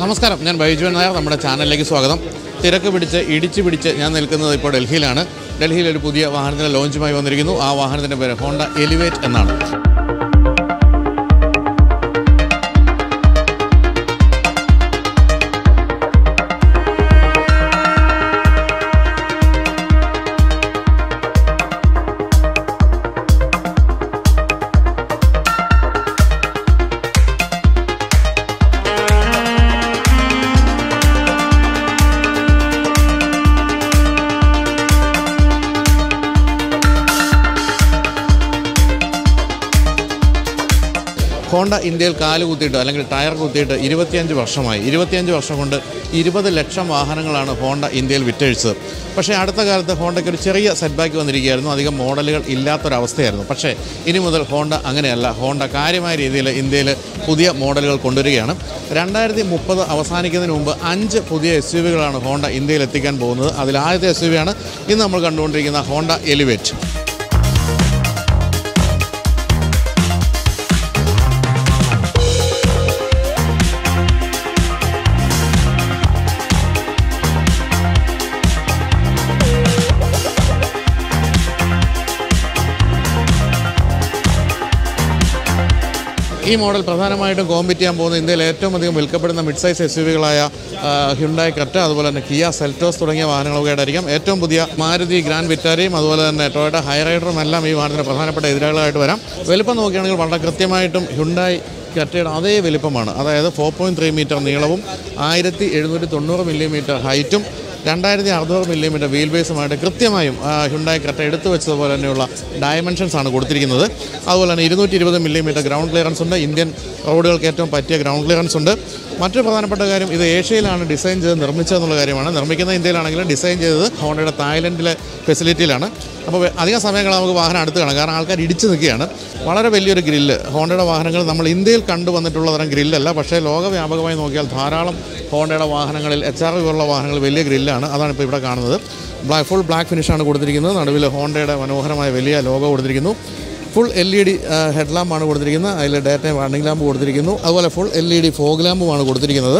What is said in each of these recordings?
നമസ്കാരം ഞാൻ ബൈജുവൻ നായർ നമ്മുടെ ചാനലിലേക്ക് സ്വാഗതം തിരക്ക് പിടിച്ച് ഇടിച്ചു പിടിച്ച് ഞാൻ നിൽക്കുന്നത് ഇപ്പോൾ ഡൽഹിയിലാണ് ഡൽഹിയിൽ ഒരു പുതിയ വാഹനത്തിൻ്റെ ലോഞ്ചുമായി വന്നിരിക്കുന്നു ആ വാഹനത്തിൻ്റെ പേര് ഹോണ്ട എലിവേറ്റ് എന്നാണ് ഹോണ്ട ഇന്ത്യയിൽ കാല് കുത്തിയിട്ട് അല്ലെങ്കിൽ ടയർ കുത്തിയിട്ട് ഇരുപത്തിയഞ്ച് വർഷമായി ഇരുപത്തിയഞ്ച് വർഷം കൊണ്ട് ഇരുപത് ലക്ഷം വാഹനങ്ങളാണ് ഹോണ്ട ഇന്ത്യയിൽ വിറ്റഴിച്ചത് പക്ഷേ അടുത്ത കാലത്ത് ഹോണ്ടയ്ക്ക് ഒരു ചെറിയ സെറ്റ് ബാക്ക് വന്നിരിക്കുകയായിരുന്നു അധികം മോഡലുകൾ ഇല്ലാത്തൊരവസ്ഥയായിരുന്നു പക്ഷേ ഇനി മുതൽ ഹോണ്ട അങ്ങനെയല്ല ഹോണ്ട കാര്യമായ രീതിയിൽ ഇന്ത്യയിൽ പുതിയ മോഡലുകൾ കൊണ്ടുവരികയാണ് രണ്ടായിരത്തി മുപ്പത് അവസാനിക്കുന്നതിന് മുമ്പ് അഞ്ച് പുതിയ എസ് യു വികളാണ് ഹോണ്ട ഇന്ത്യയിൽ എത്തിക്കാൻ പോകുന്നത് അതിൽ ആദ്യത്തെ എസ് യു വിയാണ് ഇന്ന് നമ്മൾ കണ്ടുകൊണ്ടിരിക്കുന്ന ഹോണ്ട എലിവേറ്റ് ഈ മോഡൽ പ്രധാനമായിട്ടും കോമ്പറ്റ് ചെയ്യാൻ പോകുന്ന ഇന്ത്യയിൽ ഏറ്റവും അധികം വിൽക്കപ്പെടുന്ന മിഡ് സൈസ് എസ് യു വികളായ ഹ്യുണ്ടായി ക്രെറ്റ അതുപോലെ തന്നെ കിയ സെൽറ്റോസ് തുടങ്ങിയ വാഹനങ്ങളൊക്കെ ആയിട്ടായിരിക്കും ഏറ്റവും പുതിയ മാരുതി ഗ്രാൻഡ് വിറ്റാരയും അതുപോലെ തന്നെ ടൊയോട്ട ഹൈറൈഡറും എല്ലാം ഈ വാഹനത്തിന് പ്രധാനപ്പെട്ട എതിരാളികളായിട്ട് വരാം വലിപ്പം നോക്കുകയാണെങ്കിൽ വളരെ കൃത്യമായിട്ടും ഹ്യുണ്ടായി ക്രെറ്റയുടെ അതേ വലിപ്പമാണ് അതായത് ഫോർ പോയിൻറ്റ് ത്രീ മീറ്റർ നീളവും ആയിരത്തി എഴുന്നൂറ്റി തൊണ്ണൂറ് മില്ലിമീറ്റർ ഹൈറ്റും രണ്ടായിരത്തി അറുന്നൂറ് മില്ലിമീറ്റർ വീൽ ബേസുമായിട്ട് കൃത്യമായും ഹുണ്ടായി കറക്റ്റ് എടുത്തു വെച്ചതുപോലെ തന്നെയുള്ള ഡയമെൻഷൻസ് ആണ് കൊടുത്തിരിക്കുന്നത് അതുപോലെ തന്നെ ഇരുന്നൂറ്റി ഇരുപത് മില്ലിമീറ്റർ ഗ്രൗണ്ട് ക്ലിയറൻസ് ഉണ്ട് ഇന്ത്യൻ റോഡുകൾക്ക് ഏറ്റവും പറ്റിയ ഗ്രൗണ്ട് ക്ലിയറൻസ് ഉണ്ട് മറ്റൊരു പ്രധാനപ്പെട്ട കാര്യം ഇത് ഏഷ്യയിലാണ് ഡിസൈൻ ചെയ്ത് നിർമ്മിച്ചതെന്നുള്ള കാര്യമാണ് നിർമ്മിക്കുന്ന ഇന്ത്യയിലാണെങ്കിലും ഡിസൈൻ ചെയ്തത് ഹോണ്ടയുടെ തായ്ലൻഡിലെ ഫെസിലിറ്റിയിലാണ് അപ്പോൾ അധികം സമയങ്ങൾ നമുക്ക് വാഹനം അടുത്ത് കാണാം കാരണം ആൾക്കാർ ഇടിച്ചു നിൽക്കുകയാണ് വളരെ വലിയൊരു ഗ്രില്ല് ഹോണ്ടയുടെ വാഹനങ്ങൾ നമ്മൾ ഇന്ത്യയിൽ കണ്ടുവന്നിട്ടുള്ള തരം ഗ്രില്ലല്ല പക്ഷേ ലോകവ്യാപകമായി നോക്കിയാൽ ധാരാളം ഹോണ്ടയുടെ വാഹനങ്ങളിൽ എച്ച് ആർ പോലുള്ള വാഹനങ്ങൾ വലിയ ഗ്രില്ലാണ് അതാണ് ഇപ്പോൾ ഇവിടെ കാണുന്നത് ബ്ലാക്ക് ഫുൾ ബ്ലാക്ക് ഫിനിഷാണ് കൊടുത്തിരിക്കുന്നത് നടുവിൽ ഹോണ്ടയുടെ മനോഹരമായ വലിയ ലോഗോ കൊടുത്തിരിക്കുന്നു full L E D head ലാമ്പാണ് കൊടുത്തിരിക്കുന്നത് അതിൽ ഡേറ്റ വാർണിംഗ് ലാമ്പ് കൊടുത്തിരിക്കുന്നു അതുപോലെ full L E D fog ലാമ്പുമാണ് കൊടുത്തിരിക്കുന്നത്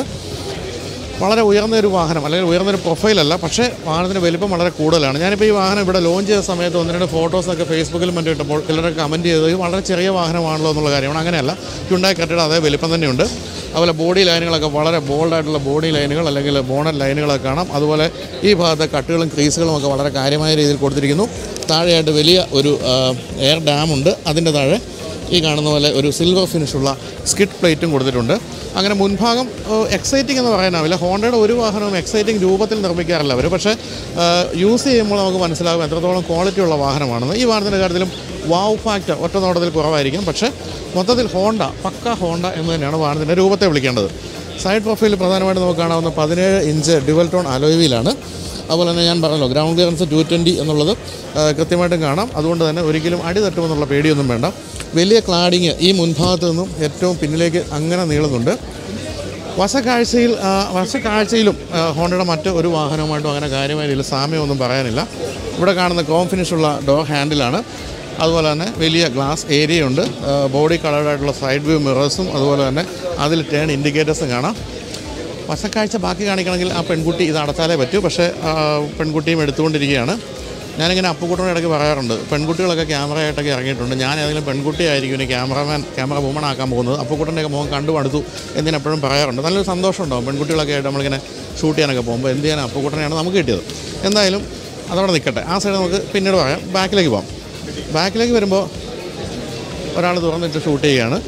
വളരെ ഉയർന്ന ഒരു വാഹനം അല്ലെങ്കിൽ ഉയർന്നൊരു പ്രൊഫൈലല്ല പക്ഷേ വാഹനത്തിൻ്റെ വലിപ്പം വളരെ കൂടുതലാണ് ഞാനിപ്പോൾ ഈ വാഹനം ഇവിടെ ലോഞ്ച് ചെയ്ത സമയത്ത് ഒന്ന് രണ്ട് ഫോട്ടോസൊക്കെ ഫേസ്ബുക്കിലും മറ്റും ഇട്ടപ്പോൾ ചിലരൊക്കെ കമൻറ്റ് ചെയ്തത് ഇത് വളരെ ചെറിയ വാഹനമാണല്ലോ എന്നുള്ള കാര്യമാണ് അങ്ങനെയല്ല ഹ്യുണ്ടായി കെട്ടിട അതേ വലിപ്പം തന്നെയുണ്ട് അതുപോലെ ബോഡി ലൈനുകളൊക്കെ വളരെ ബോൾഡായിട്ടുള്ള ബോഡി ലൈനുകൾ അല്ലെങ്കിൽ ബോണറ്റ് ലൈനുകളൊക്കെ കാണാം അതുപോലെ ഈ ഭാഗത്തെ കട്ടുകളും ക്രീസുകളും ഒക്കെ വളരെ കാര്യമായ രീതിയിൽ കൊടുത്തിരിക്കുന്നു താഴെയായിട്ട് വലിയ ഒരു എയർ ഡാമുണ്ട് അതിൻ്റെ താഴെ ഈ കാണുന്ന പോലെ ഒരു സിൽവർ ഫിനിഷുള്ള സ്കിഡ് പ്ലേറ്റും കൊടുത്തിട്ടുണ്ട് അങ്ങനെ മുൻഭാഗം എക്സൈറ്റിംഗ് എന്ന് പറയാനാവില്ല ഹോണ്ടയുടെ ഒരു വാഹനവും എക്സൈറ്റിംഗ് രൂപത്തിൽ നിർമ്മിക്കാറില്ല അവർ പക്ഷേ യൂസ് ചെയ്യുമ്പോൾ നമുക്ക് മനസ്സിലാകും എത്രത്തോളം ക്വാളിറ്റി ഉള്ള വാഹനമാണെന്ന് ഈ വാഹനത്തിൻ്റെ കാര്യത്തിലും വാവ് ഫാക്ടർ ഒറ്റ നോട്ടത്തിൽ കുറവായിരിക്കും പക്ഷേ മൊത്തത്തിൽ ഹോണ്ട പക്ക ഹോണ്ട എന്ന് തന്നെയാണ് വാഹനത്തിൻ്റെ രൂപത്തെ വിളിക്കേണ്ടത് സൈഡ് പ്രൊഫൈൽ പ്രധാനമായിട്ട് നമുക്ക് കാണാവുന്ന പതിനേഴ് ഇഞ്ച് ഡുവൽ ടോൺ അലോയിലാണ് അതുപോലെ തന്നെ ഞാൻ പറഞ്ഞല്ലോ ഗ്രൗണ്ട് ക്ലിയറൻസ് ടു ട്വൻറ്റി എന്നുള്ളത് ആ, കൃത്യമായിട്ടും കാണാം അതുകൊണ്ട് തന്നെ ഒരിക്കലും അടി തട്ടുമെന്നുള്ള പേടിയൊന്നും വേണ്ട വലിയ ക്ലാഡിങ് ഈ മുൻഭാഗത്ത് നിന്നും ഏറ്റവും പിന്നിലേക്ക് അങ്ങനെ നീളുന്നുണ്ട് വശക്കാഴ്ചയിൽ ആ, വശക്കാഴ്ചയിലും ആ, ഹോണ്ടയുടെ മറ്റ് ഒരു വാഹനവുമായിട്ടും അങ്ങനെ കാര്യമായ രീതിയിൽ സാമ്യമൊന്നും പറയാനില്ല ഇവിടെ കാണുന്ന ക്രോം ഫിനിഷുള്ള ഡോർ ഹാൻഡിലാണ് അതുപോലെ തന്നെ വലിയ ഗ്ലാസ് ഏരിയയുണ്ട് ബോഡി കളർഡായിട്ടുള്ള സൈഡ് വ്യൂ മിറേഴ്സും അതുപോലെ തന്നെ അതിൽ ടേൺ ഇൻഡിക്കേറ്റേഴ്സും കാണാം വശക്കാഴ്ച ബാക്കി കാണിക്കണമെങ്കിൽ ആ പെൺകുട്ടി ഇത് അടച്ചാലേ പറ്റൂ പക്ഷേ ആ, പെൺകുട്ടിയും എടുത്തുകൊണ്ടിരിക്കുകയാണ് ഞാനിങ്ങനെ അപ്പുക്കുട്ടനോട് ഇടയ്ക്ക് പറയാറുണ്ട് പെൺകുട്ടികളൊക്കെ ക്യാമറയായിട്ടൊക്കെ ഇറങ്ങിയിട്ടുണ്ട് ഞാൻ ഏതെങ്കിലും പെൺകുട്ടിയായിരിക്കും ഇനി ക്യാമറമാൻ ക്യാമറ വുമൺ ആക്കാൻ പോകുന്നത് അപ്പുക്കുട്ടൻ്റെയൊക്കെ മുഖം കണ്ടു അടുത്തു എന്തിനെപ്പോഴും പറയാറുണ്ട് നല്ലൊരു സന്തോഷം ഉണ്ടാവും പെൺകുട്ടികളൊക്കെ ആയിട്ട് നമ്മളിങ്ങനെ ഷൂട്ട് ചെയ്യാനൊക്കെ പോകുമ്പോൾ എന്ത് ചെയ്യാൻ അപ്പുക്കുട്ടനെയാണ് നമുക്ക് കിട്ടിയത് എന്തായാലും അതവിടെ നിൽക്കട്ടെ ആ സൈഡ് നമുക്ക് പിന്നീട് പറയാം ബാക്കിലേക്ക് പോകാം ബാക്കിലേക്ക് വരുമ്പോൾ ഒരാൾ തുറന്നിട്ട് ഷൂട്ട് ചെയ്യുകയാണ്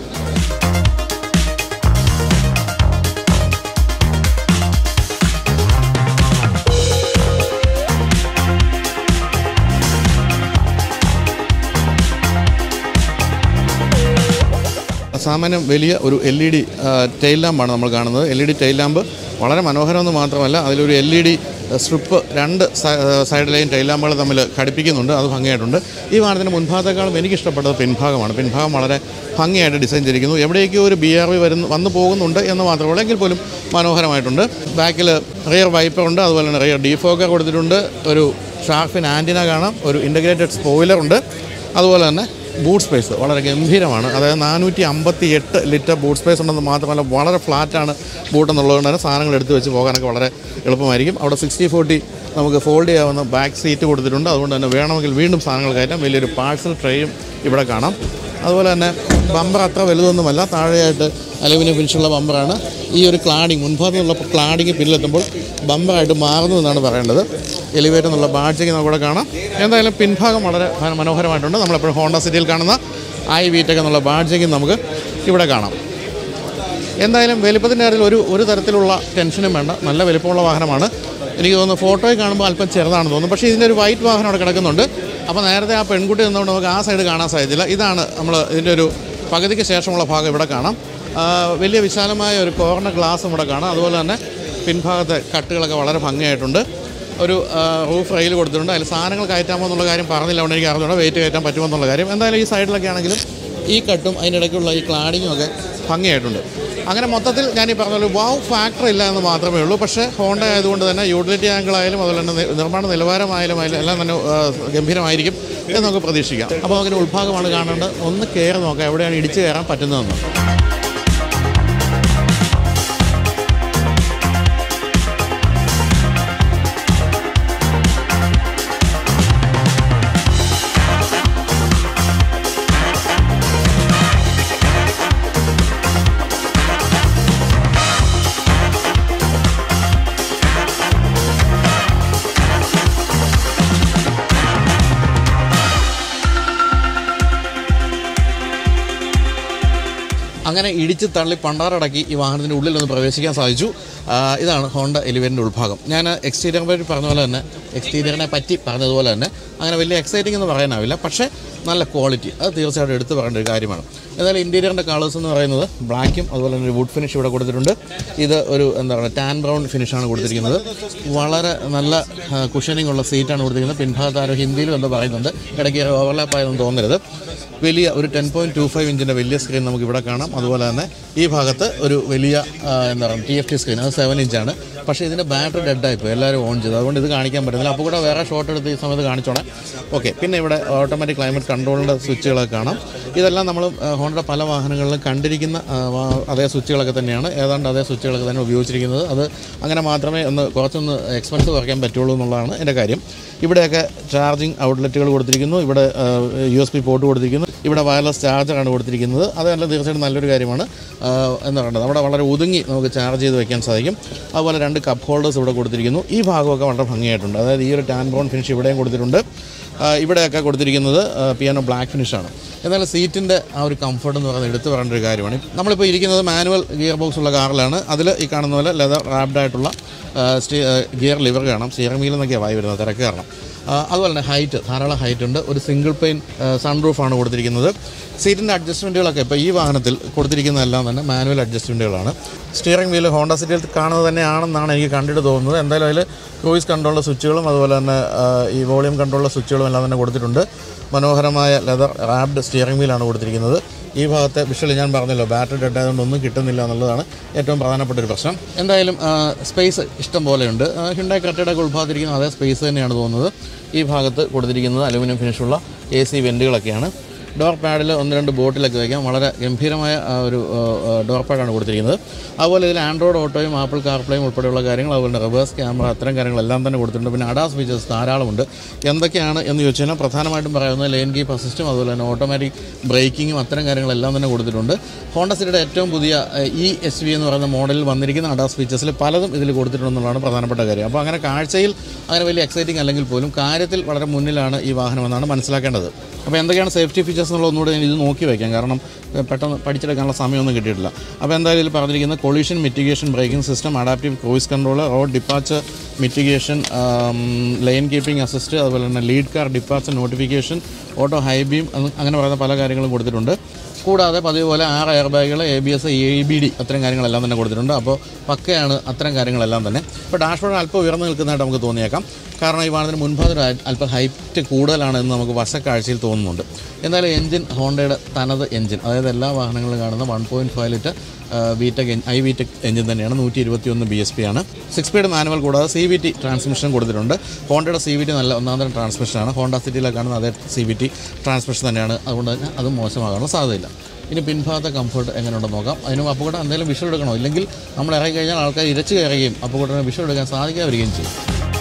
സാമാന്യം വലിയ ഒരു എൽ ഇ ഡി ടെയിൽ ലാമ്പാണ് നമ്മൾ കാണുന്നത് L E D tail lamp വളരെ മനോഹരമെന്ന് മാത്രമല്ല അതിലൊരു എൽ ഇ ഡി സ്ട്രിപ്പ് രണ്ട് സൈഡിലെയും ടൈൽ ലാമ്പുകൾ തമ്മിൽ ഘടിപ്പിക്കുന്നുണ്ട് അത് ഭംഗിയായിട്ടുണ്ട് ഈ വാഹനത്തിൻ്റെ മുൻഭാഗത്തേക്കാളും എനിക്ക് ഇഷ്ടപ്പെട്ടത് പിൻഭാഗമാണ് പിൻഭാഗം വളരെ ഭംഗിയായിട്ട് ഡിസൈൻ ചെയ്തിരിക്കുന്നു എവിടേക്കോ ഒരു ബി ആർ വി വരുന്നു വന്നു പോകുന്നുണ്ട് എന്ന് മാത്രമേ ഉള്ളൂ എങ്കിൽ പോലും മനോഹരമായിട്ടുണ്ട് ബാക്കിൽ റിയർ വൈപ്പർ ഉണ്ട് അതുപോലെ തന്നെ റിയർ ഡീഫോക്കർ കൊടുത്തിട്ടുണ്ട് ഒരു ഷാർഫിൻ ആൻറ്റിന കാണാം ഒരു ഇൻ്റഗ്രേറ്റഡ് സ്പോയിലർ ഉണ്ട് അതുപോലെ തന്നെ ബൂട്ട് സ്പേസ് വളരെ ഗംഭീരമാണ് അതായത് നാനൂറ്റി അമ്പത്തി എട്ട് ലിറ്റർ ബൂട്ട് സ്പേസ് ഉണ്ടെന്ന് മാത്രമല്ല വളരെ ഫ്ലാറ്റാണ് ബൂട്ട് എന്നുള്ളതുകൊണ്ട് തന്നെ സാധനങ്ങൾ എടുത്ത് വെച്ച് പോകാനൊക്കെ വളരെ എളുപ്പമായിരിക്കും അവിടെ സിക്സ്റ്റി ഫോർട്ടി നമുക്ക് ഫോൾഡ് ചെയ്യാവുന്ന ബാക്ക് സീറ്റ് കൊടുത്തിട്ടുണ്ട് അതുകൊണ്ട് തന്നെ വേണമെങ്കിൽ വീണ്ടും സാധനങ്ങൾ കയറ്റാം വലിയൊരു പാഴ്സൽ ട്രേയും ഇവിടെ കാണാം അതുപോലെ തന്നെ ബമ്പർ അത്ര വലുതൊന്നുമല്ല താഴെയായിട്ട് അലുമിനിയം ഫിനിഷുള്ള ബമ്പറാണ് ഈ ഒരു ക്ലാഡിങ് മുൻഭാഗത്ത് നിന്നുള്ള ക്ലാഡിങ് പിന്നിലെത്തുമ്പോൾ ബമ്പറായിട്ട് മാറുന്നു എന്നാണ് പറയേണ്ടത് എലിവേറ്റർ എന്നുള്ള ബാഡ്ജിങ് നമുക്കിവിടെ കാണാം എന്തായാലും പിൻഭാഗം വളരെ ഭ- മനോഹരമായിട്ടുണ്ട് നമ്മളെപ്പോഴും ഹോണ്ട സിറ്റിയിൽ കാണുന്ന ഐ വീറ്റൊക്കെ എന്നുള്ള ബാഡ്ജിങ് നമുക്ക് ഇവിടെ കാണാം എന്തായാലും വലിപ്പത്തിൻ്റെ കാര്യത്തിൽ ഒരു ഒരു തരത്തിലുള്ള ടെൻഷനും വേണ്ട നല്ല വലിപ്പമുള്ള വാഹനമാണ് എനിക്ക് തോന്നുന്നു ഫോട്ടോയിൽ കാണുമ്പോൾ അല്പം ചെറുതാണെന്ന് തോന്നുന്നു പക്ഷേ ഇതിൻ്റെ ഒരു വൈറ്റ് വാഹനം അവിടെ കിടക്കുന്നുണ്ട് അപ്പോൾ നേരത്തെ ആ പെൺകുട്ടി നിന്നുകൊണ്ട് നമുക്ക് ആ സൈഡ് കാണാൻ സാധിച്ചില്ല ഇതാണ് നമ്മൾ ഇതിൻ്റെ ഒരു പകുതിക്ക് ശേഷമുള്ള ഭാഗം ഇവിടെ കാണാം ആ, വലിയ വിശാലമായ ഒരു കോർണർ ഗ്ലാസ് ഇവിടെ കാണാം അതുപോലെ തന്നെ പിൻഭാഗത്തെ കട്ടുകളൊക്കെ വളരെ ഭംഗിയായിട്ടുണ്ട് ഒരു ആ, റൂഫ് റെയിൽ കൊടുത്തിട്ടുണ്ട് അതിൽ സാധനങ്ങൾ കയറ്റാമോ എന്നുള്ള കാര്യം പറഞ്ഞില്ല അതുകൊണ്ട് എനിക്ക് അറിഞ്ഞുകൂടാ വെയിറ്റ് കയറ്റാൻ പറ്റുമോ എന്നുള്ള കാര്യം എന്തായാലും ഈ സൈഡിലൊക്കെ ആണെങ്കിലും ഈ കട്ടും അതിനിടയ്ക്കുള്ള ഈ ക്ലാഡിങ്ങും ഒക്കെ ഭംഗിയായിട്ടുണ്ട് അങ്ങനെ മൊത്തത്തിൽ ഞാൻ ഈ പറഞ്ഞ പോലെ വാവ് ഫാക്ടർ ഇല്ല എന്ന് മാത്രമേ ഉള്ളൂ പക്ഷേ ഹോണ്ട ആയതുകൊണ്ട് തന്നെ യൂട്ടിലിറ്റി ആംഗിൾ ആയാലും അതുപോലെ തന്നെ നി- നിർമ്മാണ നിലവാരമായാലും ആയാലും എല്ലാം തന്നെ ആ, ഗംഭീരമായിരിക്കും എന്ന് നമുക്ക് പ്രതീക്ഷിക്കാം അപ്പോൾ നമുക്കിന് ഉൾഭാഗമാണ് കാണേണ്ടത് ഒന്ന് കയറി നോക്കാം എവിടെയാണ് ഇടിച്ച് കയറാൻ പറ്റുന്നതെന്ന് അങ്ങനെ ഇടിച്ച് തള്ളി പണ്ടാറടക്കി ഈ വാഹനത്തിൻ്റെ ഉള്ളിൽ ഒന്ന് പ്രവേശിക്കാൻ സാധിച്ചു ആ, ഇതാണ് ഹോണ്ട എലിവേൻ്റെ ഉൾഭാഗം ഞാൻ എക്സ്റ്റീരിയറിനെ പറ്റി പറഞ്ഞ പോലെ തന്നെ എക്സ്റ്റീരിയറിനെ പറ്റി പറഞ്ഞതുപോലെ തന്നെ അങ്ങനെ വലിയ എക്സൈറ്റിംഗ് എന്ന് പറയാനാവില്ല പക്ഷേ നല്ല ക്വാളിറ്റി അത് തീർച്ചയായിട്ടും എടുത്തു പറയേണ്ട ഒരു കാര്യമാണ് എന്നാലും ഇൻറ്റീരിയറിൻ്റെ കളേഴ്സ് എന്ന് പറയുന്നത് ബ്ലാക്കും അതുപോലെ തന്നെ ഒരു വുഡ് ഫിനിഷ് ഇവിടെ കൊടുത്തിട്ടുണ്ട് ഇത് ഒരു എന്താ പറയുക ടാൻ ബ്രൗൺ ഫിനിഷാണ് കൊടുത്തിരിക്കുന്നത് വളരെ നല്ല കുഷനിങ് ഉള്ള സീറ്റാണ് കൊടുത്തിരിക്കുന്നത് പിൻഭാഗത്ത് ആരോ ഹിന്ദിയിലും എന്തോ പറയുന്നുണ്ട് ഇടയ്ക്ക് ഓവർലാപ്പ് ആയതെന്ന് തോന്നരുത് വലിയ ഒരു ടെൻ പോയിൻറ്റ് ടു ഫൈവ് ഇഞ്ചിൻ്റെ വലിയ സ്ക്രീൻ നമുക്ക് ഇവിടെ കാണാം അതുപോലെ തന്നെ ഈ ഭാഗത്ത് ഒരു വലിയ ആ, എന്താ പറയുക ടി എഫ് ടി സ്ക്രീൻ അത് സെവൻ ഇഞ്ചാണ് പക്ഷേ ഇതിൻ്റെ ബാറ്ററി ഡെഡായിപ്പോയി എല്ലാവരും ഓൺ ചെയ്തു അതുകൊണ്ട് ഇത് കാണിക്കാൻ പറ്റുന്നില്ല അപ്പോൾ കൂടെ വേറെ ഷോട്ട് എടുത്ത് ഈ സമയത്ത് കാണിച്ചോളാം ഓക്കെ പിന്നെ ഇവിടെ ഓട്ടോമാറ്റിക് ക്ലൈമറ്റ് കൺട്രോളിൻ്റെ സ്വിച്ചുകളൊക്കെ കാണാം ഇതെല്ലാം നമ്മൾ ഹോണ്ടയുടെ പല വാഹനങ്ങളിലും കണ്ടിരിക്കുന്ന ആ, വാ- അതേ സ്വിച്ചുകളൊക്കെ തന്നെയാണ് ഏതാണ്ട് അതേ സ്വിച്ചുകളൊക്കെ തന്നെ ഉപയോഗിച്ചിരിക്കുന്നത് അത് അങ്ങനെ മാത്രമേ ഒന്ന് കുറച്ചൊന്ന് എക്സ്പെൻസ് കുറയ്ക്കാൻ പറ്റുള്ളൂ എന്നുള്ളതാണ് എൻ്റെ കാര്യം ഇവിടെയൊക്കെ ചാർജിങ് ഔട്ട്ലെറ്റുകൾ കൊടുത്തിരിക്കുന്നു ഇവിടെ യു എസ് പി പോർട്ട് കൊടുത്തിരിക്കുന്നു ഇവിടെ വയർലെസ് ചാർജറാണ് കൊടുത്തിരിക്കുന്നത് അതല്ല തീർച്ചയായിട്ടും നല്ലൊരു കാര്യമാണ് ആ, എന്താ പറയുക അവിടെ വളരെ ഒതുങ്ങി നമുക്ക് ചാർജ് ചെയ്ത് വെക്കാൻ സാധിക്കും അതുപോലെ രണ്ട് കപ്പ് ഹോൾഡേഴ്സ് ഇവിടെ കൊടുത്തിരിക്കുന്നു ഈ ഭാഗമൊക്കെ വളരെ ഭംഗിയായിട്ടുണ്ട് അതായത് ഈ ഒരു ടാൻ ബ്രൗൺ ഫിനിഷ് ഇവിടെയും കൊടുത്തിട്ടുണ്ട് ആ, ഇവിടെയൊക്കെ കൊടുത്തിരിക്കുന്നത് പിയാനോ ബ്ലാക്ക് ഫിനിഷാണ് എന്നാൽ സീറ്റിൻ്റെ ആ ഒരു കംഫർട്ട് എന്ന് പറയുന്നത് എടുത്തു പറയേണ്ട ഒരു കാര്യമാണ് നമ്മളിപ്പോൾ ഇരിക്കുന്നത് മാനുവൽ ഗിയർ ബോക്സ് ഉള്ള കാറിലാണ് അതിൽ ഈ കാണുന്ന പോലെ ലെതർ റാപ്ഡ് ആയിട്ടുള്ള ഗിയർ ലിവർ കാണാം സ്റ്റിയറിംഗ് വീൽ എന്നൊക്കെയാണ് വായി വരുന്നത് തിരക്ക് കാരണം ആ, അതുപോലെ തന്നെ ഹൈറ്റ് ധാരാളം ഹൈറ്റ് ഉണ്ട് ഒരു സിംഗിൾ പെയിൻ സൺറൂഫാണ് കൊടുത്തിരിക്കുന്നത് സീറ്റിൻ്റെ അഡ്ജസ്റ്റ്മെൻറ്റുകളൊക്കെ ഇപ്പോൾ ഈ വാഹനത്തിൽ കൊടുത്തിരിക്കുന്നതെല്ലാം തന്നെ മാനുവൽ അഡ്ജസ്റ്റ്മെൻറ്റുകളാണ് സ്റ്റിയറിംഗ് വീല് ഹോണ്ട സിറ്റിയിൽ കാണുന്നത് തന്നെയാണെന്നാണ് എനിക്ക് കണ്ടിട്ട് തോന്നുന്നത് എന്തായാലും അതിൽ ക്രൂയിസ് കൺട്രോളിലെ സ്വിച്ചുകളും അതുപോലെ തന്നെ ആ, ഈ വോളിയം കൺട്രോളിലെ സ്വിച്ചുകളും എല്ലാം തന്നെ കൊടുത്തിട്ടുണ്ട് മനോഹരമായ ലെതർ റാപ്ഡ് സ്റ്റിയറിംഗ് വീലാണ് കൊടുത്തിരിക്കുന്നത് ഈ ഭാഗത്തെ വിഷ്വൽ ഞാൻ പറഞ്ഞല്ലോ ബാറ്ററി ഡെഡ് ആയതുകൊണ്ട് ഒന്നും കിട്ടുന്നില്ല എന്നുള്ളതാണ് ഏറ്റവും പ്രധാനപ്പെട്ട ഒരു പ്രശ്നം എന്തായാലും സ്പേസ് ഇഷ്ടം പോലെയുണ്ട് ഹിണ്ടായി കട്ടയുടെ ഉൾഭാഗത്തിരിക്കുന്ന അതേ സ്പേസ് തന്നെയാണ് തോന്നുന്നത് ഈ ഭാഗത്ത് കൊടുത്തിരിക്കുന്നത് അലുമിനിയം ഫിനിഷുള്ള എ സി വെൻറ്റുകളൊക്കെയാണ് ഡോർ പാഡിൽ ഒന്ന് രണ്ട് ബോട്ടിലൊക്കെ വയ്ക്കാം വളരെ ഗംഭീരമായ ആ, ഒരു ആ, ആ, ഡോർ പാഡാണ് കൊടുത്തിരിക്കുന്നത് അതുപോലെ ഇതിൽ ആൻഡ്രോയിഡ് ഓട്ടോയും ആപ്പിൾ കാർപ്ലേയും ഉൾപ്പെടെയുള്ള കാര്യങ്ങൾ അതുപോലെ തന്നെ റിവേഴ്സ് ക്യാമറ അത്തരം കാര്യങ്ങളെല്ലാം തന്നെ കൊടുത്തിട്ടുണ്ട് പിന്നെ അഡാസ് ഫീച്ചേഴ്സ് ധാരാളമുണ്ട് എന്തൊക്കെയാണ് എന്ന് ചോദിച്ചു കഴിഞ്ഞാൽ പ്രധാനമായിട്ടും പറയുന്നത് ലെയിൻ കീപ്പ് അസിസ്റ്റും അതുപോലെ തന്നെ ഓട്ടോമാറ്റിക് ബ്രേക്കിങ്ങും അത്തരം കാര്യങ്ങളെല്ലാം തന്നെ കൊടുത്തിട്ടുണ്ട് ഹോണ്ട സിറ്റിയുടെ ഏറ്റവും പുതിയ ഇ എസ് വി എന്ന് പറയുന്ന മോഡലിൽ വന്നിരിക്കുന്ന അഡാസ് ഫീച്ചേഴ്സിൽ പലതും ഇതിൽ കൊടുത്തിട്ടുണ്ടെന്നുള്ളതാണ് പ്രധാനപ്പെട്ട കാര്യം അപ്പോൾ അങ്ങനെ കാഴ്ചയിൽ അങ്ങനെ വലിയ എക്സൈറ്റിംഗ് അല്ലെങ്കിൽ പോലും കാര്യത്തിൽ വളരെ മുന്നിലാണ് ഈ വാഹനം എന്നാണ് മനസ്സിലാക്കേണ്ടത് അപ്പോൾ എന്തൊക്കെയാണ് സേഫ്റ്റി ഫീച്ചേഴ്സ് എന്നുള്ള ഒന്നുകൂടെ ഞാൻ ഇത് നോക്കി വയ്ക്കാം കാരണം ഏഹ്, പെട്ടെന്ന് പഠിച്ചെടുക്കാനുള്ള സമയമൊന്നും കിട്ടിയിട്ടില്ല അപ്പോൾ എന്തായാലും ഇതിൽ പറഞ്ഞിരിക്കുന്നത് collision mitigation braking system adaptive cruise control road departure mitigation lane keeping assist അതുപോലെ തന്നെ lead car departure notification auto high beam അങ്ങനെ പറയുന്ന പല കാര്യങ്ങളും കൊടുത്തിട്ടുണ്ട് കൂടാതെ പതിവ് പോലെ ആറ് എയർ ബാഗുകൾ A B S A B D അത്തരം കാര്യങ്ങളെല്ലാം തന്നെ കൊടുത്തിട്ടുണ്ട് അപ്പോൾ പക്കയാണ് അത്തരം കാര്യങ്ങളെല്ലാം തന്നെ ഇപ്പോൾ ഡാഷ്ബോർഡ് അല്പം ഉയർന്നു നിൽക്കുന്നതായിട്ട് നമുക്ക് തോന്നിയേക്കാം കാരണം ഈ വാഹനത്തിന് മുൻഭാഗത്തിന് അൽ- അല്പം ഹൈറ്റ് കൂടുതലാണെന്ന് നമുക്ക് വശക്കാഴ്ചയിൽ തോന്നുന്നുണ്ട് എന്തായാലും എഞ്ചിൻ ഹോണ്ടയുടെ തനത് എഞ്ചിൻ അതായത് എല്ലാ വാഹനങ്ങളിലും കാണുന്ന one point five litre VTEC i VTEC engine തന്നെയാണ് നൂറ്റി ഇരുപത്തി ഒന്ന് ബി എസ് പി ആണ് സിക്സ് സ്പീഡ് മാനുവൽ കൂടാതെ സി വി ടി ട്രാൻസ്മിഷൻ കൊടുത്തിട്ടുണ്ട് ഹോണ്ടയുടെ സി വി ടി നല്ല ഒന്നാം തരം ട്രാൻസ്മിഷനാണ് ഹോണ്ട സിറ്റിയിലെ കാണുന്ന അതേ സി വി ടി ട്രാൻസ്മിഷൻ തന്നെയാണ് അതുകൊണ്ട് തന്നെ അതും മോശമാകാനുള്ള സാധ്യതയില്ല ഇനി പിൻഭാഗത്തെ കംഫർട്ട് എങ്ങനെയുണ്ടെന്ന് നോക്കാം അതിന് അപ്പുകൂടെ എന്തെങ്കിലും വിഷയം എടുക്കണോ ഇല്ലെങ്കിൽ നമ്മൾ ഇറങ്ങി കഴിഞ്ഞാൽ ആൾക്കാർ ഇരച്ച് കയറുകയും അപ്പുകൂടെ വിഷയം എടുക്കാൻ സാധിക്കാതിരിക്കുകയും ചെയ്യും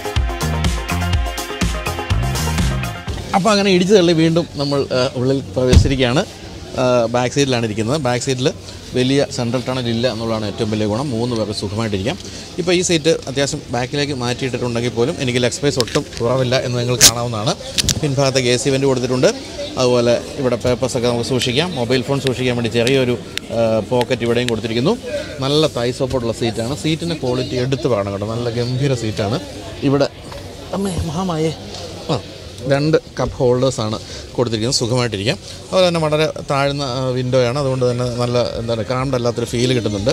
അപ്പോൾ അങ്ങനെ ഇടിച്ചു തള്ളി വീണ്ടും നമ്മൾ ആ, ഉള്ളിൽ പ്രവേശിച്ചിരിക്കുകയാണ് ബാക്ക് സൈഡിലാണ് ഇരിക്കുന്നത് ബാക്ക് സൈഡിൽ വലിയ സെൻട്രൽ ടണൽ ഇല്ല എന്നുള്ളതാണ് ഏറ്റവും വലിയ ഗുണം മൂന്ന് പേർക്ക് സുഖമായിട്ടിരിക്കാം ഇപ്പോൾ ഈ സീറ്റ് അത്യാവശ്യം ബാക്കിലേക്ക് മാറ്റിയിട്ടിട്ടുണ്ടെങ്കിൽ പോലും എനിക്ക് ലെഗ് സ്പേസ് ഒട്ടും കുറവില്ല എന്ന് നിങ്ങൾ കാണാവുന്നതാണ് പിൻഭാഗത്തേക്ക് എ സി വെൻ്റ് കൊടുത്തിട്ടുണ്ട് അതുപോലെ ഇവിടെ പേപ്പേഴ്സൊക്കെ നമുക്ക് സൂക്ഷിക്കാം മൊബൈൽ ഫോൺ സൂക്ഷിക്കാൻ വേണ്ടി ചെറിയൊരു പോക്കറ്റ് ഇവിടെയും കൊടുത്തിരിക്കുന്നു നല്ല തൈ സപ്പോർട്ടുള്ള സീറ്റാണ് സീറ്റിൻ്റെ ക്വാളിറ്റി എടുത്ത് പറയണം കേട്ടോ നല്ല ഗംഭീര സീറ്റാണ് ഇവിടെ അമ്മേ മഹാമായേ ആ രണ്ട് കപ്പ് ഹോൾഡേഴ്സാണ് കൊടുത്തിരിക്കുന്നത് സുഖമായിട്ടിരിക്കാം അതുപോലെ തന്നെ വളരെ താഴ്ന്ന വിൻഡോയാണ് അതുകൊണ്ട് തന്നെ നല്ല എന്താണ് കാണ്ടല്ലാത്തൊരു ഫീൽ കിട്ടുന്നുണ്ട്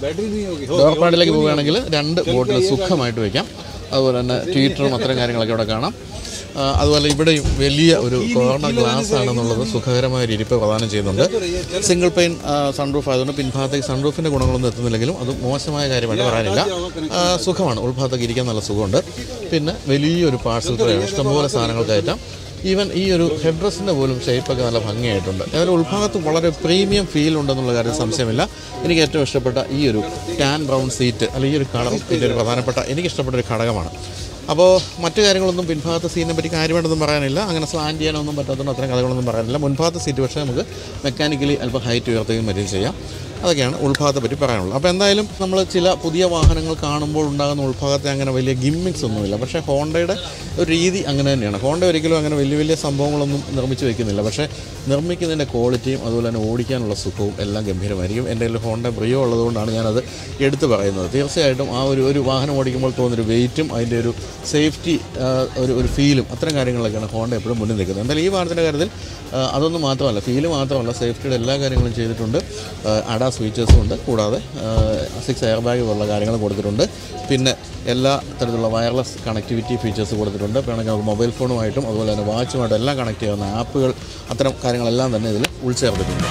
ഡോർ പാഡിലേക്ക് പോവുകയാണെങ്കിൽ രണ്ട് ബോട്ടിൽ സുഖമായിട്ട് വയ്ക്കാം അതുപോലെ തന്നെ ട്വീറ്ററും അത്തരം കാര്യങ്ങളൊക്കെ ഇവിടെ കാണാം ആ, അതുപോലെ ഇവിടെയും വലിയ ഒരു കോർണർ ഗ്ലാസ് ആണെന്നുള്ളത് സുഖകരമായ ഒരു ഇരിപ്പ് പ്രദാനം ചെയ്യുന്നുണ്ട് സിംഗിൾ പെയിൻ സൺറൂഫ് ആയതുകൊണ്ട് പിൻഭാഗത്തേക്ക് സൺറൂഫിൻ്റെ ഗുണങ്ങളൊന്നും എത്തുന്നില്ലെങ്കിലും അത് മോശമായ കാര്യമായിട്ട് പറയാനില്ല ആ, സുഖമാണ് ഉൾഭാഗത്തേക്ക് ഇരിക്കാൻ നല്ല സുഖമുണ്ട് പിന്നെ വലിയൊരു പാഴ്സൽ ട്രേയാണ് ഇഷ്ടംപോലെ സാധനങ്ങൾ കയറ്റാം ഈവൻ ഈ ഒരു ഹെഡ് ഡ്രസ്സിൻ്റെ പോലും ഷേപ്പൊക്കെ നല്ല ഭംഗിയായിട്ടുണ്ട് അതിൽ ഉൾഭാഗത്ത് വളരെ പ്രീമിയം ഫീൽ ഉണ്ടെന്നുള്ള കാര്യം സംശയമില്ല എനിക്ക് ഏറ്റവും ഇഷ്ടപ്പെട്ട ഈ ഒരു ടാൻ ബ്രൗൺ സീറ്റ് അല്ലെങ്കിൽ ഈ ഒരു കളർ ഇതിൻ്റെ ഒരു പ്രധാനപ്പെട്ട എനിക്ക് ഇഷ്ടപ്പെട്ട ഒരു ഘടകമാണ് അപ്പോൾ മറ്റു കാര്യങ്ങളൊന്നും പിൻഭാഗത്തെ സീറ്റിനെ പറ്റി കാര്യമായിട്ടൊന്നും പറയാനില്ല അങ്ങനെ സ്ലാൻഡ് ചെയ്യാനൊന്നും പറ്റാത്തതുകൊണ്ട് അത്തരം കഥകളൊന്നും പറയാനില്ല മുൻഭാഗത്തെ സീറ്റ് പക്ഷേ നമുക്ക് മെക്കാനിക്കലി അല്പം ഹൈറ്റ് ഉയർത്തുകയും മറ്റും ചെയ്യാം അതൊക്കെയാണ് ഉൾഭാഗത്തെ പറ്റി പറയാനുള്ളത് അപ്പോൾ എന്തായാലും നമ്മൾ ചില പുതിയ വാഹനങ്ങൾ കാണുമ്പോൾ ഉണ്ടാകുന്ന ഉൾഭാഗത്തെ അങ്ങനെ വലിയ ഗിമ്മിക്സ് ഒന്നുമില്ല പക്ഷേ ഹോണ്ടയുടെ ഒരു രീതി അങ്ങനെ തന്നെയാണ് ഹോണ്ട ഒരിക്കലും അങ്ങനെ വലിയ വലിയ സംഭവങ്ങളൊന്നും നിർമ്മിച്ച് വെക്കുന്നില്ല പക്ഷേ നിർമ്മിക്കുന്നതിൻ്റെ ക്വാളിറ്റിയും അതുപോലെ തന്നെ ഓടിക്കാനുള്ള സുഖവും എല്ലാം ഗംഭീരമായിരിക്കും എൻ്റെ കയ്യിൽ ഹോണ്ട ബ്രിയോ ഉള്ളതുകൊണ്ടാണ് ഞാനത് എടുത്തു പറയുന്നത് തീർച്ചയായിട്ടും ആ ഒരു ഒരു വാഹനം ഓടിക്കുമ്പോൾ തോന്നുന്നൊരു വെയിറ്റും അതിൻ്റെ ഒരു സേഫ്റ്റി ഒരു ഒരു ഫീലും അത്തരം കാര്യങ്ങളൊക്കെയാണ് ഹോണ്ട എപ്പോഴും മുന്നിൽ നിൽക്കുന്നത് എന്തായാലും ഈ വാഹനത്തിൻ്റെ കാര്യത്തിൽ ആ, അതൊന്നും മാത്രമല്ല ഫീല് മാത്രമല്ല സേഫ്റ്റിയുടെ എല്ലാ കാര്യങ്ങളും ചെയ്തിട്ടുണ്ട് അഡാസ് ഫീച്ചേഴ്സും ഉണ്ട് കൂടാതെ സിക്സ് എയർ ബാഗ് പോലുള്ള കാര്യങ്ങൾ കൊടുത്തിട്ടുണ്ട് പിന്നെ എല്ലാ തരത്തിലുള്ള വയർലെസ് കണക്ടിവിറ്റി ഫീച്ചേഴ്സ് കൊടുത്തിട്ടുണ്ട് വേണമെങ്കിൽ നമുക്ക് മൊബൈൽ ഫോണുമായിട്ടും അതുപോലെ തന്നെ വാച്ചുമായിട്ടും എല്ലാം കണക്ട് ചെയ്യാവുന്ന ആപ്പുകൾ അത്തരം കാര്യങ്ങളെല്ലാം തന്നെ ഇതിൽ ഉൾച്ചേർത്തിട്ടുണ്ട്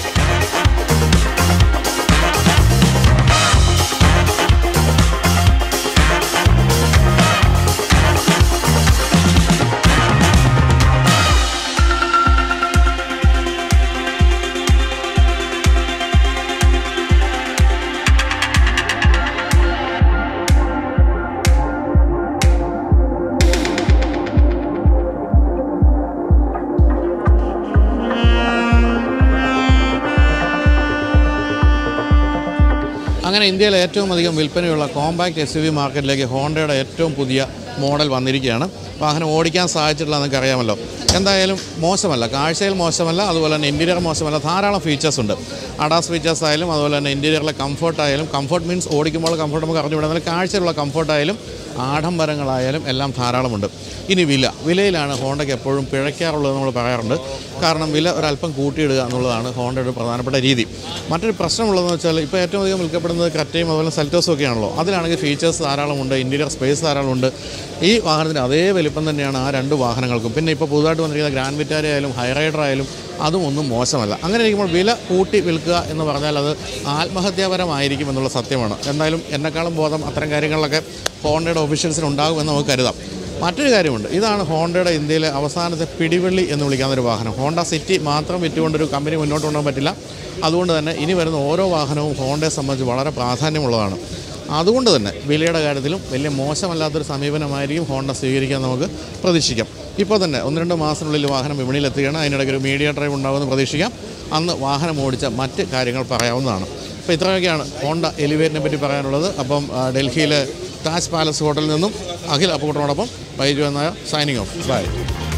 അങ്ങനെ ഇന്ത്യയിലെ ഏറ്റവും അധികം വിൽപ്പനയുള്ള കോമ്പാക്ട് എസ് യു വി മാർക്കറ്റിലേക്ക് ഹോണ്ടയുടെ ഏറ്റവും പുതിയ മോഡൽ വന്നിരിക്കുകയാണ് വാഹനം ഓടിക്കാൻ സാധിച്ചിട്ടില്ല എന്നൊക്കെ അറിയാമല്ലോ എന്തായാലും മോശമല്ല കാഴ്ചയിൽ മോശമല്ല അതുപോലെ തന്നെ ഇൻറ്റീരിയർ മോശമല്ല ധാരാളം ഫീച്ചേഴ്സ് ഉണ്ട് അഡാസ് ഫീച്ചേഴ്സ് ആയാലും അതുപോലെ തന്നെ ഇൻറ്റീരിയറിലെ കംഫർട്ട് ആയാലും കംഫർട്ട് മീൻസ് ഓടിക്കുമ്പോൾ കംഫർട്ട് നമുക്ക് അറിഞ്ഞുവിടാം എന്നാൽ കാഴ്ചയിലുള്ള കംഫർട്ടായാലും ആഡംബരങ്ങളായാലും എല്ലാം ധാരാളമുണ്ട് ഇനി വില വിലയിലാണ് ഹോണ്ടയ്ക്ക് എപ്പോഴും പിഴയ്ക്കാറുള്ളത് നമ്മൾ പറയാറുണ്ട് കാരണം വില ഒരല്പം കൂട്ടിയിടുക എന്നുള്ളതാണ് ഹോണ്ടയുടെ ഒരു പ്രധാനപ്പെട്ട രീതി മറ്റൊരു പ്രശ്നമുള്ളതെന്ന് വെച്ചാൽ ഇപ്പോൾ ഏറ്റവും അധികം വിൽക്കപ്പെടുന്നത് ക്രറ്റയും അതുപോലെ സെൽറ്റോസും ഒക്കെയാണല്ലോ അതിലാണെങ്കിൽ ഫീച്ചേഴ്സ് ധാരാളമുണ്ട് ഇൻറ്റീരിയർ സ്പേസ് ധാരാളമുണ്ട് ഈ വാഹനത്തിന് അതേ വലിപ്പം തന്നെയാണ് ആ രണ്ട് വാഹനങ്ങൾക്കും പിന്നെ ഇപ്പോൾ പുതുതായിട്ട് വന്നിരിക്കുന്ന ഗ്രാൻഡ് വിറ്റാര ആയാലും ഹൈറൈഡർ ആയാലും അതും ഒന്നും മോശമല്ല അങ്ങനെ ഇരിക്കുമ്പോൾ വില കൂട്ടി വിൽക്കുക എന്ന് പറഞ്ഞാൽ അത് ആത്മഹത്യാപരമായിരിക്കും എന്നുള്ള സത്യമാണ് എന്തായാലും എന്നെക്കാളും ബോധം അത്തരം കാര്യങ്ങളിലൊക്കെ ഹോണ്ടയുടെ ഒഫീഷ്യൽസിന് ഉണ്ടാകുമെന്ന് നമുക്ക് കരുതാം മറ്റൊരു കാര്യമുണ്ട് ഇതാണ് ഹോണ്ടയുടെ ഇന്ത്യയിലെ അവസാനത്തെ പിടിവള്ളി എന്ന് വിളിക്കാവുന്ന ഒരു വാഹനം ഹോണ്ട സിറ്റി മാത്രം വിറ്റുകൊണ്ടൊരു കമ്പനി മുന്നോട്ട് കൊണ്ടുപോകാൻ പറ്റില്ല അതുകൊണ്ട് തന്നെ ഇനി വരുന്ന ഓരോ വാഹനവും ഹോണ്ടയെ സംബന്ധിച്ച് വളരെ പ്രാധാന്യമുള്ളതാണ് അതുകൊണ്ട് തന്നെ വിലയുടെ കാര്യത്തിലും വലിയ മോശമല്ലാത്തൊരു സമീപനമായിരിക്കും ഹോണ്ട സ്വീകരിക്കാൻ നമുക്ക് പ്രതീക്ഷിക്കാം ഇപ്പോൾ തന്നെ ഒന്ന് രണ്ട് മാസത്തിനുള്ളിൽ വാഹനം വിപണിയിൽ എത്തുകയാണ് അതിനിടയ്ക്ക് ഒരു മീഡിയ ഡ്രൈവ് ഉണ്ടാകുമെന്ന് പ്രതീക്ഷിക്കാം അന്ന് വാഹനം ഓടിച്ച മറ്റ് കാര്യങ്ങൾ പറയാവുന്നതാണ് അപ്പോൾ ഇത്രയൊക്കെയാണ് ഹോണ്ട എലിവേറ്റിനെ പറ്റി പറയാനുള്ളത് അപ്പം ആ, ഡൽഹിയിലെ താജ് പാലസ് ഹോട്ടലിൽ നിന്നും അഖിൽ അപ്പുകുട്ടനോടൊപ്പം ബൈജു എന്ന സൈനിങ് ഓഫ് ബൈ